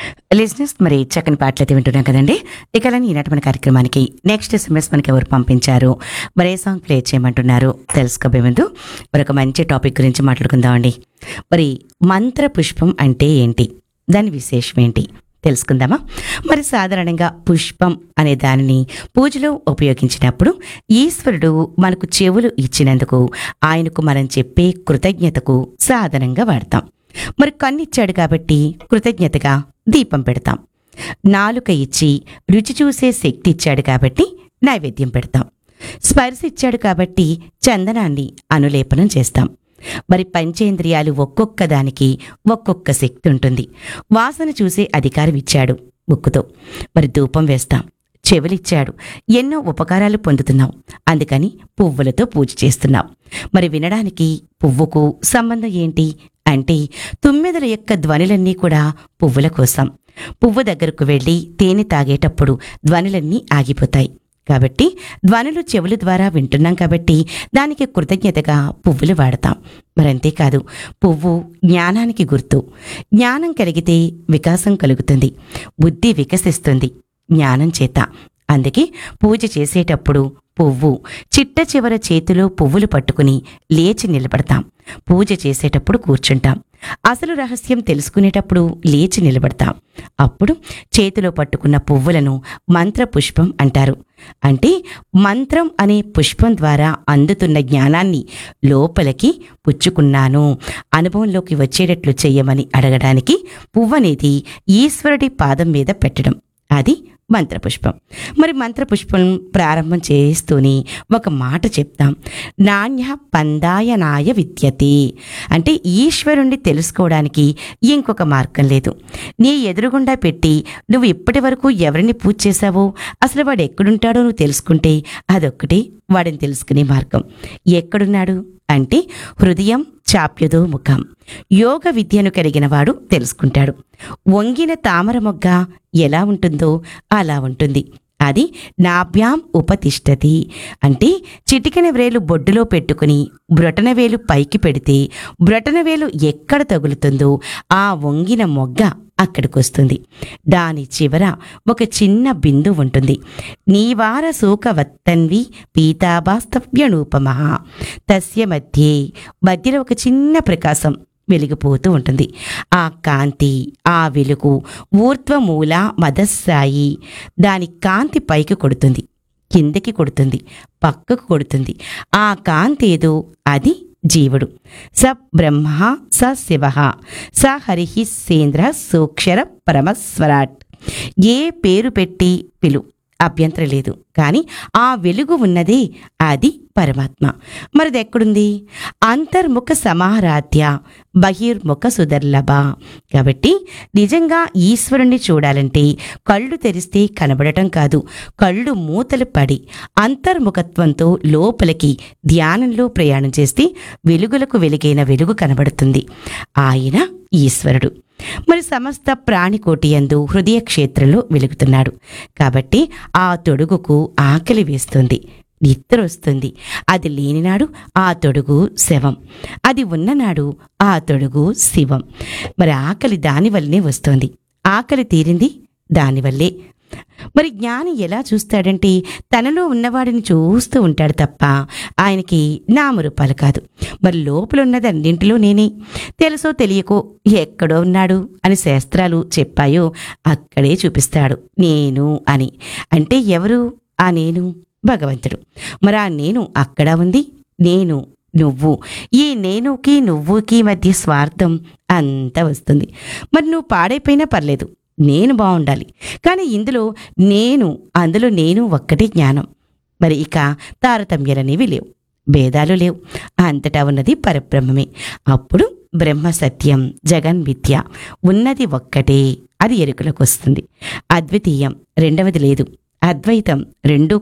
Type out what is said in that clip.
లిజినెస్ మరి చక్కని పాటలు అయితే వింటున్నాం కదండి ఇక అలానే ఈనాటి మన కార్యక్రమానికి నెక్స్ట్ ఎస్ఎంఎస్ మనకి ఎవరు పంపించారు మరి ఏ సాంగ్ ప్లే చేయమంటున్నారు తెలుసుకోబోయే ముందు మరి ఒక మంచి టాపిక్ గురించి మాట్లాడుకుందామండి మరి మంత్ర పుష్పం అంటే ఏంటి దాని విశేషం ఏంటి తెలుసుకుందామా మరి సాధారణంగా పుష్పం అనే దానిని పూజలో ఉపయోగించినప్పుడు ఈశ్వరుడు మనకు చెవులు ఇచ్చినందుకు ఆయనకు మనం చెప్పే కృతజ్ఞతకు సాధనంగా వాడతాం మరి కన్నిచ్చాడు కాబట్టి కృతజ్ఞతగా దీపం పెడతాం నాలుక ఇచ్చి రుచి చూసే శక్తి ఇచ్చాడు కాబట్టి నైవేద్యం పెడతాం స్పర్శ ఇచ్చాడు కాబట్టి చందనాన్ని అనులేపనం చేస్తాం మరి పంచేంద్రియాలు ఒక్కొక్క దానికి ఒక్కొక్క శక్తి ఉంటుంది వాసన చూసే అధికారం ఇచ్చాడు ముక్కుతో మరి ధూపం వేస్తాం చెవులిచ్చాడు ఎన్నో ఉపకారాలు పొందుతున్నాం అందుకని పువ్వులతో పూజ చేస్తున్నాం మరి వినడానికి పువ్వుకు సంబంధం ఏంటి అంటే తుమ్మెదల యొక్క ధ్వనులన్నీ కూడా పువ్వుల కోసం పువ్వు దగ్గరకు వెళ్ళి తేనె తాగేటప్పుడు ధ్వనులన్నీ ఆగిపోతాయి కాబట్టి ధ్వనులు చెవుల ద్వారా వింటున్నాం కాబట్టి దానికి కృతజ్ఞతగా పువ్వులు వాడతాం మరి అంతేకాదు పువ్వు జ్ఞానానికి గుర్తు జ్ఞానం కలిగితే వికాసం కలుగుతుంది బుద్ధి వికసిస్తుంది జ్ఞానం చేత అందుకే పూజ చేసేటప్పుడు పువ్వు చిట్ట చివర చేతిలో పువ్వులు పట్టుకుని లేచి నిలబడతాం పూజ చేసేటప్పుడు కూర్చుంటాం అసలు రహస్యం తెలుసుకునేటప్పుడు లేచి నిలబడతాం అప్పుడు చేతిలో పట్టుకున్న పువ్వులను మంత్ర పుష్పం అంటారు అంటే మంత్రం అనే పుష్పం ద్వారా అందుతున్న జ్ఞానాన్ని లోపలికి పుచ్చుకున్నాను అనుభవంలోకి వచ్చేటట్లు చెయ్యమని అడగడానికి పువ్వనేది ఈశ్వరుడి పాదం మీద పెట్టడం అది మంత్రపుష్పం మరి మంత్రపుష్పం ప్రారంభం చేస్తూనే ఒక మాట చెప్తాం నాణ్య పందాయనాయ విద్యతే అంటే ఈశ్వరుణ్ణి తెలుసుకోవడానికి ఇంకొక మార్గం లేదు నీ ఎదురుగుండా పెట్టి నువ్వు ఇప్పటి వరకు ఎవరిని పూజ చేశావో అసలు వాడు ఎక్కడుంటాడో నువ్వు తెలుసుకుంటే అదొక్కటే వాడిని తెలుసుకునే మార్గం ఎక్కడున్నాడు అంటే హృదయం చాప్యదో ముఖం యోగ విద్యను కలిగిన వాడు తెలుసుకుంటాడు వంగిన తామర మొగ్గ ఎలా ఉంటుందో అలా ఉంటుంది అది నాభ్యాం ఉపతిష్టతి అంటే చిటికెన వ్రేలు బొడ్డులో పెట్టుకుని బ్రొటనవేలు పైకి పెడితే బ్రొటనవేలు ఎక్కడ తగులుతుందో ఆ వంగిన మొగ్గ అక్కడికి వస్తుంది దాని చివర ఒక చిన్న బిందు ఉంటుంది నీవార శోకవత్తన్వి పీతాభాస్తవ్యనూపమ తస్య మధ్యే మధ్యలో ఒక చిన్న ప్రకాశం వెలిగిపోతూ ఉంటుంది ఆ కాంతి ఆ వెలుగు ఊర్ధ్వమూల మదస్సాయి దాని కాంతి పైకి కొడుతుంది కిందకి కొడుతుంది పక్కకు కొడుతుంది ఆ కాంతి ఏదో అది జీవుడు స బ్రహ్మ స శివ స హరి సేంద్ర సూక్షర పరమస్వరాట్ ఏ పేరు పెట్టి పిలు అభ్యంతరం లేదు కానీ ఆ వెలుగు ఉన్నదే అది పరమాత్మ మరిది ఎక్కడుంది అంతర్ముఖ సమారాధ్య బహిర్ముఖ సుదర్లభ కాబట్టి నిజంగా ఈశ్వరుణ్ణి చూడాలంటే కళ్ళు తెరిస్తే కనబడటం కాదు కళ్ళు మూతలు పడి అంతర్ముఖత్వంతో లోపలికి ధ్యానంలో ప్రయాణం చేస్తే వెలుగులకు వెలుగైన వెలుగు కనబడుతుంది ఆయన ఈశ్వరుడు మరి సమస్త ప్రాణికోటి యందు హృదయ క్షేత్రంలో వెలుగుతున్నాడు కాబట్టి ఆ తొడుగుకు ఆకలి వేస్తుంది నిద్ర వస్తుంది అది లేనినాడు ఆ తొడుగు శవం అది ఉన్ననాడు ఆ తొడుగు శివం మరి ఆకలి దానివల్లనే వస్తుంది ఆకలి తీరింది దానివల్లే మరి జ్ఞాని ఎలా చూస్తాడంటే తనలో ఉన్నవాడిని చూస్తూ ఉంటాడు తప్ప ఆయనకి నామరూపాలు కాదు మరి లోపల ఉన్నది అన్నింటిలో నేనే తెలుసో తెలియకో ఎక్కడో ఉన్నాడు అని శాస్త్రాలు చెప్పాయో అక్కడే చూపిస్తాడు నేను అని అంటే ఎవరు ఆ నేను భగవంతుడు మరి ఆ నేను అక్కడ ఉంది నేను నువ్వు ఈ నేనుకి నువ్వుకి మధ్య స్వార్థం అంతా వస్తుంది మరి నువ్వు పాడైపోయినా పర్లేదు నేను బాగుండాలి కానీ ఇందులో నేను అందులో నేను ఒక్కటే జ్ఞానం మరి ఇక తారతమ్యాలనేవి లేవు భేదాలు లేవు అంతటా ఉన్నది పరబ్రహ్మమే అప్పుడు బ్రహ్మ సత్యం జగన్ విద్య ఉన్నది ఒక్కటే అది ఎరుకలకు వస్తుంది అద్వితీయం రెండవది లేదు అద్వైతం రెండూ